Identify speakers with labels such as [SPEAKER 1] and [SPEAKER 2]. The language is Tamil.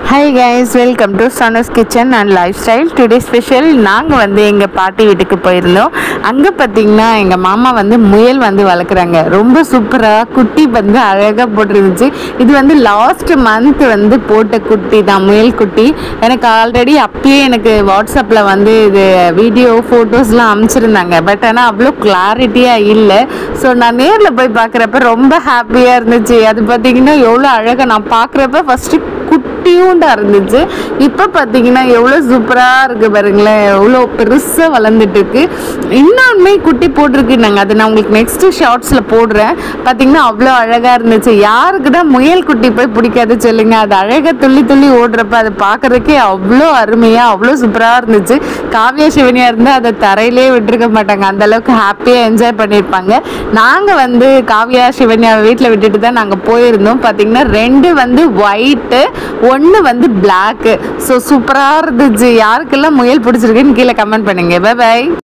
[SPEAKER 1] hi guys welcome to Sana's kitchen and lifestyle today special நாங்கள் வந்து எங்கள் பாட்டி வீட்டுக்கு போயிருந்தோம் அங்கே பார்த்தீங்கன்னா எங்கள் மாமா வந்து முயல் வந்து வளர்க்குறாங்க ரொம்ப சூப்பராக குட்டி வந்து அழகாக போட்டிருந்துச்சு இது வந்து லாஸ்ட் மந்த் வந்து போட்ட குட்டி தான் முயல் குட்டி எனக்கு ஆல்ரெடி அப்பயே எனக்கு வாட்ஸ்அப்பில் வந்து இது வீடியோ ஃபோட்டோஸ்லாம் அனுப்பிச்சிருந்தாங்க பட் ஆனால் அவ்வளோ கிளாரிட்டியாக இல்லை ஸோ நான் நேரில் போய் பார்க்குறப்ப ரொம்ப ஹாப்பியாக இருந்துச்சு அது பார்த்தீங்கன்னா எவ்வளோ அழகாக நான் பார்க்குறப்ப ஃபஸ்ட்டு குட்டியூண்டா இருந்துச்சு இப்போ பார்த்தீங்கன்னா எவ்வளோ சூப்பராக இருக்குது பாருங்களேன் எவ்வளோ பெருசாக வளர்ந்துட்டு இருக்கு இன்னொன்றுமே குட்டி போட்டிருக்கு நாங்கள் அதை நான் உங்களுக்கு நெக்ஸ்ட் ஷார்ட்ஸில் போடுறேன் பார்த்தீங்கன்னா அவ்வளோ அழகாக இருந்துச்சு யாருக்கு தான் முயல் குட்டி போய் பிடிக்காது சொல்லுங்க அது அழகாக துள்ளி துள்ளி ஓடுறப்ப அதை பார்க்கறதுக்கே அவ்வளோ அருமையாக அவ்வளோ சூப்பராக இருந்துச்சு காவியா சிவனியாக இருந்தால் அதை தரையிலே விட்டுருக்க மாட்டாங்க அந்த அளவுக்கு ஹாப்பியாக என்ஜாய் பண்ணியிருப்பாங்க நாங்கள் வந்து காவியா சிவனியா வீட்டில் விட்டுட்டு தான் நாங்கள் போயிருந்தோம் பார்த்தீங்கன்னா ரெண்டு வந்து ஒயிட்டு ஒன்று வந்து பிளாக்கு ஸோ சூப்பராக இருந்துச்சு யாருக்கெல்லாம் முயல் பிடிச்சிருக்குன்னு கீழே கமெண்ட் பண்ணுங்க பை பை